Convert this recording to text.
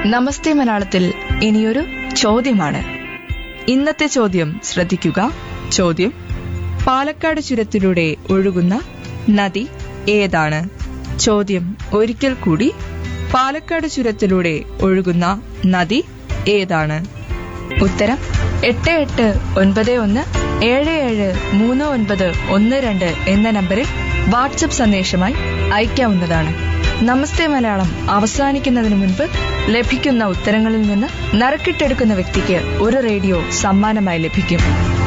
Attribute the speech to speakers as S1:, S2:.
S1: നമസ്തേ മലയാളത്തിൽ ഇനിയൊരു ചോദ്യമാണ് ഇന്നത്തെ ചോദ്യം ശ്രദ്ധിക്കുക ചോദ്യം പാലക്കാട് ചുരത്തിലൂടെ ഒഴുകുന്ന നദി ഏതാണ് ചോദ്യം ഒരിക്കൽ കൂടി പാലക്കാട് ചുരത്തിലൂടെ ഒഴുകുന്ന നദി ഏതാണ് ഉത്തരം എട്ട് എട്ട് ഒൻപത് ഒന്ന് ഏഴ് ഏഴ് മൂന്ന് ഒൻപത് ഒന്ന് രണ്ട് എന്ന നമ്പറിൽ വാട്സപ്പ് സന്ദേശമായി അയക്കാവുന്നതാണ് നമസ്തേ മലയാളം അവസാനിക്കുന്നതിന് മുൻപ് ലഭിക്കുന്ന ഉത്തരങ്ങളിൽ നിന്ന് നറുക്കിട്ടെടുക്കുന്ന വ്യക്തിക്ക് ഒരു റേഡിയോ സമ്മാനമായി ലഭിക്കും